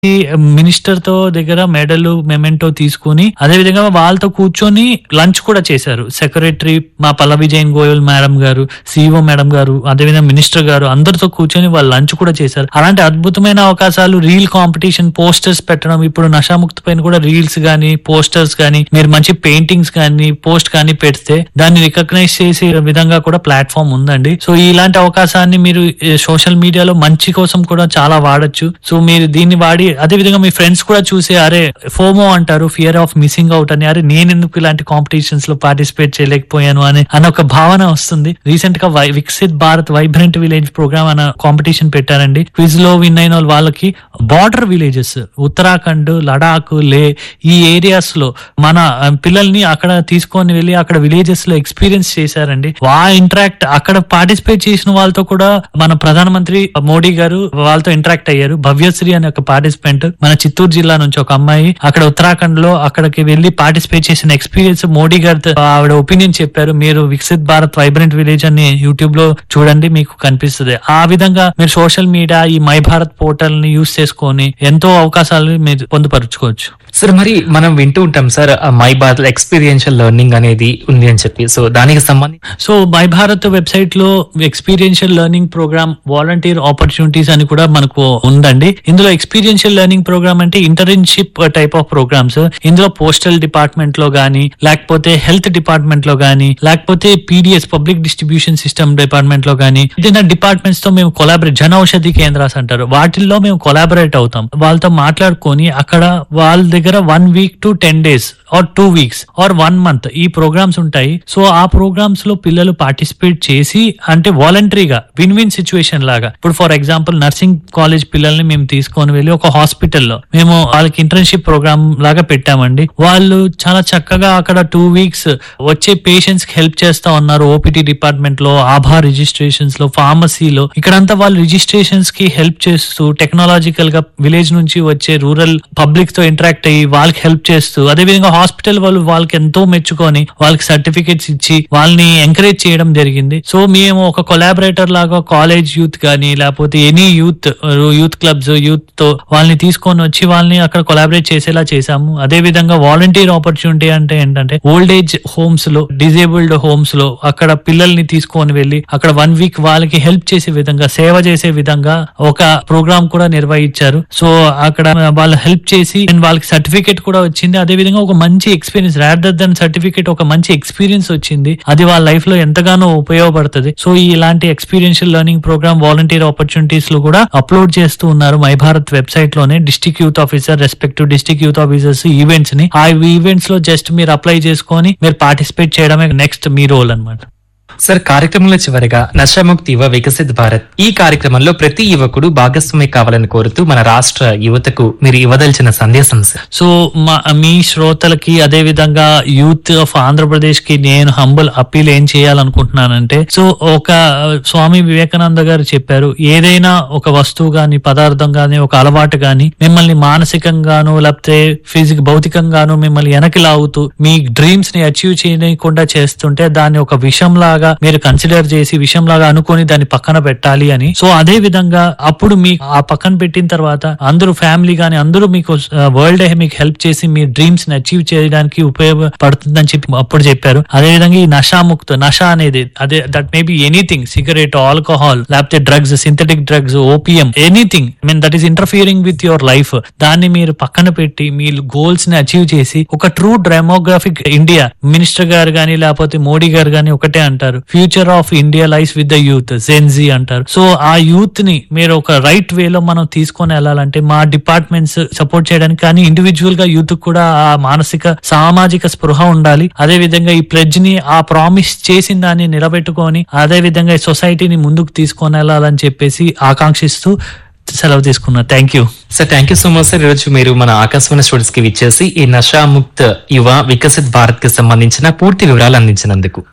minister తో దగ్గర medal memento తీసుకుని అదే విధంగా వాళ్ళతో కూర్చొని లంచ్ కూడా చేశారు సెక్రటరీ మా పల్లవి జైన్ గోయల్ మేడం గారు సిఇఓ మేడం గారు అదేవిధంగా మినిస్టర్ గారు అందరితో కూర్చొని వాళ్ళు లంచ్ కూడా చేశారు అలాంటి అద్భుతమైన అవకాశాలు రీల్ కాంపిటీషన్ పోస్టర్స్ పెట్టడం ఇప్పుడు నషాముక్తి పైన కూడా రీల్స్ గానీ పోస్టర్స్ గానీ మీరు మంచి పెయింటింగ్స్ కానీ పోస్ట్ కానీ పెడితే దాన్ని రికగ్నైజ్ చేసే విధంగా కూడా ప్లాట్ఫామ్ ఉందండి సో ఇలాంటి అవకాశాన్ని మీరు సోషల్ మీడియాలో మంచి కోసం కూడా చాలా వాడొచ్చు సో మీరు దీన్ని వాడి అదే విధంగా మీ ఫ్రెండ్స్ కూడా చూసి అరే ఫోమో అంటారు ఫియర్ ఆఫ్ మిస్సింగ్ అవుట్ అని అరే నేను ఎందుకు ఇలాంటి కాంపిటీషన్స్ లో పార్టిసిపేట్ చేయలేకపోయాను అని అన్న ఒక భావన వస్తుంది రీసెంట్ గా వై- Viksit Bharat vibrant village programme అన్న కాంపిటీషన్ పెట్టారండి క్విజ్ లో విన్ అయిన వాళ్ళకి బార్డర్ విలేజెస్ ఉత్తరాఖండ్ లడాక్ లే ఈ ఏరియాస్ లో మన ఆ, పిల్లల్ని అక్కడ తీసుకొని వెళ్ళి అక్కడ విలేజెస్ లో ఎక్స్పీరియన్స్ చేశారండి వా ఇంటరాక్ట్ అక్కడ పార్టిసిపేట్ చేసిన వాళ్ళతో కూడా మన ప్రధానమంత్రి మోడీ గారు వాళ్ళతో ఇంటరాక్ట్ అయ్యారు భవ్యశ్రీ అనే ఒక పార్టిసిపెంట్ మన చిత్తూరు జిల్లా నుంచి ఒక అమ్మాయి అక్కడ ఉత్తరాఖండ్ లో అక్కడికి వెళ్లి పార్టిసిపేట్ చేసిన ఎక్స్పీరియన్స్ మోడీ గారితో ఆవిడ ఒపీనియన్ చెప్పారు మీరు వికసిత్ భారత్ వైబ్రెంట్ విలేజ్ అని యూట్యూబ్ లో చూడండి మీకు కనిపిస్తుంది ఆ విధంగా మీరు సోషల్ మీడియా ఈ మై భారత్ పోర్టల్ ని యూస్ చేసుకొని ఎంతో అవకాశాలు మీరు పొందుపరుచుకోవచ్చు సార్ మరి మనం వింటూ ఉంటాం సార్ మై బాత్ ఎక్స్పీరియన్షియల్ లెర్నింగ్ అనేది ఉంది అని చెప్పి సో దానికి సంబంధించి సో మై భారత్ వెబ్సైట్ లో experiential learning programme volunteer opportunities అని కూడా మనకు ఉందండి ఇందులో ఎక్స్పీరియన్షియల్ లెర్నింగ్ ప్రోగ్రామ్ అంటే ఇంటర్న్షిప్ టైప్ ఆఫ్ ప్రోగ్రామ్స్ ఇందులో పోస్టల్ డిపార్ట్మెంట్ లో గానీ లేకపోతే హెల్త్ డిపార్ట్మెంట్ లో గానీ లేకపోతే PDS public distribution system department లో గానీ ఏదైనా డిపార్ట్మెంట్స్ తో మేము కొలాబరేట్ జన ఔషధి కేంద్రాస్ అంటారు వాటిల్లో మేము కొలాబరేట్ అవుతాం వాళ్ళతో మాట్లాడుకొని అక్కడ వాళ్ళ దగ్గర one week to ten days or two weeks or one month ఈ ప్రోగ్రామ్స్ ఉంటాయి సో ఆ ప్రోగ్రామ్స్ లో పిల్లలు పార్టిసిపేట్ చేసి అంటే వాలంటరీగా విన్ విన్ సిచ్యువేషన్ లాగా ఇప్పుడు ఫర్ ఎగ్జాంపుల్ నర్సింగ్ కాలేజ్ పిల్లల్ని మేము తీసుకొని వెళ్ళి ఒక హాస్పిటల్లో మేము వాళ్ళకి ఇంటర్న్షిప్ ప్రోగ్రామ్ లాగా పెట్టామండి వాళ్ళు చాలా చక్కగా అక్కడ టూ వీక్స్ వచ్చే పేషెంట్స్ కి హెల్ప్ చేస్తా ఉన్నారు ఓపీటీ డిపార్ట్మెంట్ లో ఆభా రిజిస్ట్రేషన్స్ లో ఫార్మసీలో ఇక్కడంతా వాళ్ళు రిజిస్ట్రేషన్స్ కి హెల్ప్ చేస్తూ టెక్నాలజికల్ గా విలేజ్ నుంచి వచ్చే రూరల్ పబ్లిక్ తో ఇంటరాక్ట్ అయ్యి వాళ్ళకి హెల్ప్ చేస్తూ అదే విధంగా హాస్పిటల్ వాళ్ళు వాళ్ళకి ఎంతో మెచ్చుకొని వాళ్ళకి సర్టిఫికేట్స్ ఇచ్చి వాళ్ళని ఎంకరేజ్ చేయడం జరిగింది సో మేము ఒక కొలాబరేటర్ లాగా కాలేజ్ యూత్ కానీ లేకపోతే any youth youth clubs youth తో వాళ్ళని తీసుకొని వచ్చి వాళ్ళని అక్కడ కొలాబరేట్ చేసేలా చేశాము అదే విధంగా వాలంటీర్ ఆపర్చునిటీ అంటే ఏంటంటే ఓల్డ్ ఏజ్ హోమ్స్ లో డిజేబుల్డ్ హోమ్స్ లో అక్కడ పిల్లల్ని తీసుకొని వెళ్ళి అక్కడ వన్ వీక్ వాళ్ళకి హెల్ప్ చేసే విధంగా సేవ చేసే విధంగా ఒక ప్రోగ్రామ్ కూడా నిర్వహించారు సో అక్కడ వాళ్ళు హెల్ప్ చేసి and వాళ్ళకి సర్టిఫికేట్ కూడా వచ్చింది అదే విధంగా ఒక మంచి ఎక్స్పీరియన్స్ రాదర్ దన్ సర్టిఫికేట్ ఒక మంచి ఎక్స్పీరియన్స్ వచ్చింది అది వాళ్ళ లైఫ్ లో ఎంతగానో ఉపయోగపడుతుంది సో ఈ ఇలాంటి experiential learning programme volunteer opportunities లో కూడా అప్లోడ్ చేస్తూ ఉన్నారు మై భారత్ వెబ్సైట్ లోనే district youth officer respective district youth officers events ని ఆ ఈవెంట్స్ లో జస్ట్ మీరు అప్లై చేసుకొని మీరు పార్టిసిపేట్ చేయడమే నెక్స్ట్ మీ రోల్ అన్నమాట సార్ కార్యక్రమంలో చివరిగా నషాముక్తి యువ వికసిత్ భారత్ ఈ కార్యక్రమంలో ప్రతి యువకుడు భాగస్వామి కావాలని కోరుతూ మన రాష్ట్ర యువతకు మీరు ఇవ్వదలిచిన సందేశం సార్ సో మా మీ శ్రోతలకి అదే విధంగా యూత్ ఆఫ్ ఆంధ్రప్రదేశ్ కి నేను హంబుల్ అప్పీల్ ఏం చేయాలనుకుంటున్నానంటే సో ఒక స్వామి వివేకానంద గారు చెప్పారు ఏదైనా ఒక వస్తువు గాని పదార్థం గాని ఒక అలవాటు గాని మిమ్మల్ని మానసికంగాను లేకపోతే ఫిజిక్ భౌతికంగాను మిమ్మల్ని వెనక్కి లాగుతూ మీ డ్రీమ్స్ ని అచీవ్ చేయకుండా చేస్తుంటే దాన్ని ఒక విషం లాగా మీరు కన్సిడర్ చేసి విషం లాగా అనుకొని దాన్ని పక్కన పెట్టాలి అని సో అదే విధంగా అప్పుడు మీ ఆ పక్కన పెట్టిన తర్వాత అందరూ ఫ్యామిలీ గాని అందరూ మీకు వరల్డ్ మీకు హెల్ప్ చేసి మీ డ్రీమ్స్ ని అచీవ్ చేయడానికి ఉపయోగపడుతుందని చెప్పి అప్పుడు చెప్పారు అదే విధంగా ఈ నషాముక్త నష అనేది అదే that may be anything cigarette alcohol లేకపోతే drugs synthetic drugs opium anything mean that is interfering with your life దాన్ని మీరు పక్కన పెట్టి మీ గోల్స్ ని అచీవ్ చేసి ఒక ట్రూ డెమోగ్రాఫిక్ ఇండియా మినిస్టర్ గారు గాని లేకపోతే మోడీ గారు గాని ఒకటే అంటారు future of India life with the youth gen Z అంటారు సో ఆ యూత్ ని మీరు ఒక రైట్ వేలో మనం తీసుకొని వెళ్ళాలంటే మా డిపార్ట్మెంట్స్ సపోర్ట్ చేయడానికి కానీ ఇండివిజువల్ గా యూత్ కూడా ఆ మానసిక సామాజిక స్పృహ ఉండాలి అదే విధంగా ఈ ప్లెడ్జ్ ని ఆ ప్రామిస్ చేసిన దాన్ని నిలబెట్టుకొని అదే విధంగా ఈ సొసైటీని ముందుకు తీసుకొని వెళ్ళాలని చెప్పేసి ఆకాంక్షిస్తూ సెలవు తీసుకున్నా thank you sir thank you so much sir ఈరోజు మీరు మన ఆకాశవాణి స్టూడెంట్స్ కి విచ్చేసి ఈ నషాముక్త్ యువ వికసిత్ భారత్ కి సంబంధించిన పూర్తి వివరాలు అందించినందుకు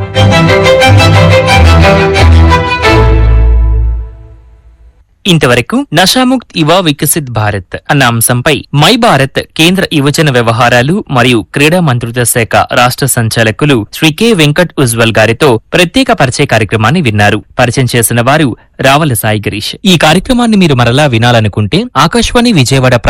ఇంతవరకు నషాముక్త్ యువ వికసిత్ భారత్ అన్న అంశంపై మై భారత్ కేంద్ర యువజన వ్యవహారాలు మరియు క్రీడా మంత్రిత్వ శాఖ రాష్ట్ర సంచాలకులు శ్రీ కె వెంకట్ ఉజ్వల్ గారితో ప్రత్యేక పరిచయ కార్యక్రమాన్ని విన్నారు పరిచయం చేసిన వారు రావల సాయి గిరీష్ ఈ కార్యక్రమాన్ని మీరు మరలా వినాలనుకుంటే ఆకాశవాణి విజయవాడ